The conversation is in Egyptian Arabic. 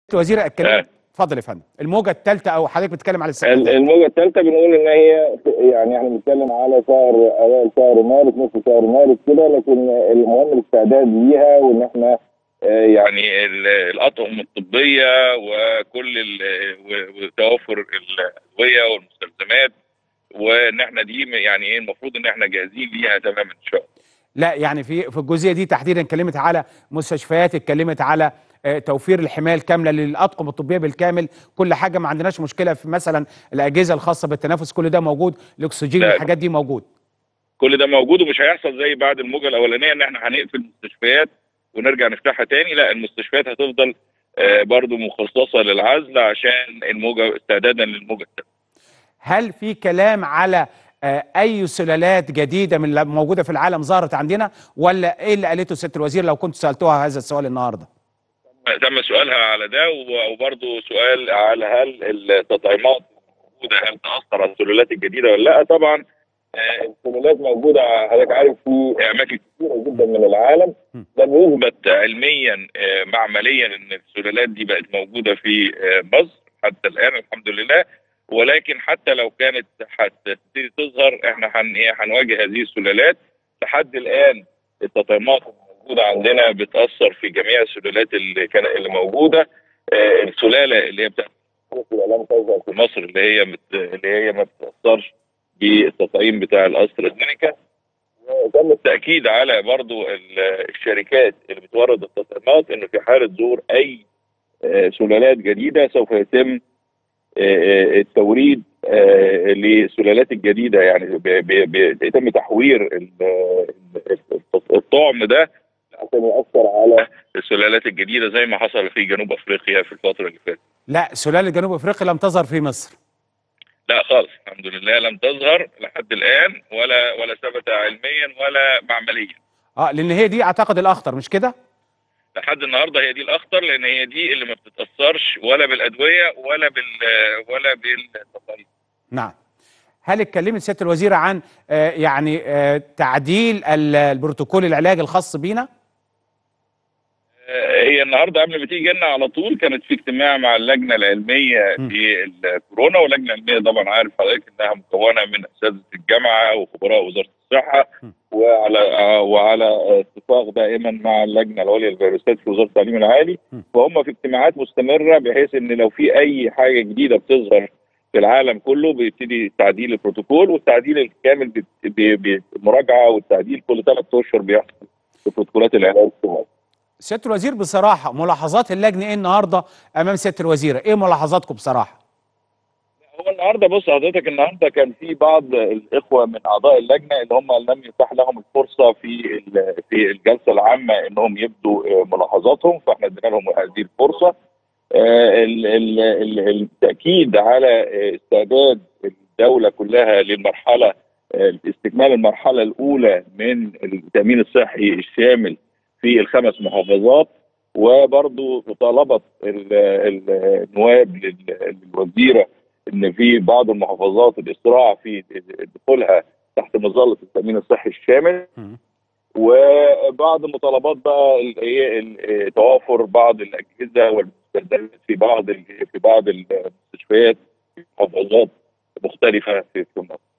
الوزير آه. اتكلم اتفضل يا فندم الموجه الثالثه او حضرتك بتتكلم على ال- السنه الموجة الثالثة بنقول إن هي يعني احنا بنتكلم على شهر أوائل شهر مارس نصف شهر مارس كده لكن المهم الاستعداد ليها وإن احنا آه، يعني ال- الأطقم الطبية وكل ال- و- وتوافر الأدوية والمستلزمات وإن احنا دي يعني إيه المفروض إن احنا جاهزين ليها تماما إن شاء الله. لا يعني في في الجزئيه دي تحديدا اتكلمت على مستشفيات اتكلمت على آه، توفير الحمايه الكامله للاطقم الطبيه بالكامل كل حاجه ما عندناش مشكله في مثلا الاجهزه الخاصه بالتنفس كل ده موجود الاكسجين لا. الحاجات دي موجود كل ده موجود ومش هيحصل زي بعد الموجه الاولانيه ان احنا هنقفل المستشفيات ونرجع نفتحها تاني لا المستشفيات هتفضل آه، برضو مخصصه للعزل عشان الموجه استعدادا للموجه الثانيه هل في كلام على آه، اي سلالات جديده من اللي موجوده في العالم ظهرت عندنا ولا ايه اللي قالته سياده الوزير لو كنت سالتوها هذا السؤال النهارده تم سؤالها على ده و- وبرضو سؤال على هل التطعيمات موجوده هل تاثر على السلالات الجديده ولا لا طبعا آه، السلالات موجوده حضرتك عارف في اماكن كثيره جدا من العالم م. لم يثبت علميا آه، معمليا ان السلالات دي بقت موجوده في آه، مصر حتى الان الحمد لله ولكن حتى لو كانت هتبتدي تظهر احنا هن إيه، هنواجه هذه السلالات لحد الان التطعيمات الموجوده عندنا بتاثر في جميع السلالات اللي كان اللي موجوده آه، السلاله اللي هي بتاعت لم تظهر في مصر اللي هي مت... اللي هي ما بتاثرش بالتطعيم بتاع الاسترازينيكا وتم التاكيد على برضو ال- الشركات اللي بتورد التطعيمات انه في حاله ظهور اي آه، سلالات جديده سوف يتم آه، آه، التوريد آه، للسلالات الجديده يعني ب- ب- ب- بيتم تحوير ال- ال- الطعم ده عشان ياثر على السلالات الجديده زي ما حصل في جنوب افريقيا في الفتره اللي فاتت لا سلاله جنوب افريقيا لم تظهر في مصر لا خالص الحمد لله لم تظهر لحد الان ولا ولا ثبت علميا ولا معمليا اه لان هي دي اعتقد الاخطر مش كده لحد النهارده هي دي الاخطر لان هي دي اللي ما بتتاثرش ولا بالادويه ولا بال ولا بالتطعيم نعم هل اتكلمت سياده الوزيره عن آه يعني آه تعديل ال- البروتوكول العلاج الخاص بينا هي النهارده قبل ما تيجي لنا على طول كانت في اجتماع مع اللجنه العلميه م. في الكورونا واللجنه العلميه طبعا عارف حضرتك انها مكونه من اساتذه الجامعه وخبراء وزاره الصحه م. وعلى آه، وعلى اتفاق دائما مع اللجنه العليا للفيروسات في وزاره التعليم العالي م. وهم في اجتماعات مستمره بحيث ان لو في اي حاجه جديده بتظهر في العالم كله بيبتدي تعديل البروتوكول والتعديل الكامل بت- ب- ب- بمراجعه والتعديل كل ثلاث اشهر بيحصل في بروتوكولات العلاج في مصر. سياده الوزير بصراحه ملاحظات اللجنه ايه النهارده امام سياده الوزيره ايه ملاحظاتكم بصراحه هو النهارده بص حضرتك النهارده كان في بعض الاخوه من اعضاء اللجنه اللي هم لم يتاح لهم الفرصه في ال- في الجلسه العامه انهم يبدوا آه، ملاحظاتهم فاحنا ادينا لهم هذه الفرصه آه، ال- ال- ال- التاكيد على آه، استعداد الدوله كلها للمرحله آه، استكمال المرحله الاولى من التامين الصحي الشامل في الخمس محافظات وبرضه مطالبه ال- ال- النواب لل- للوزيره ان في بعض المحافظات الاسراع في دخولها تحت مظله التامين الصحي الشامل مم. وبعض مطالبات بقى ال- إيه ال- توافر بعض الاجهزه والمستلزمات في بعض ال- في بعض المستشفيات في محافظات مختلفه في في مصر.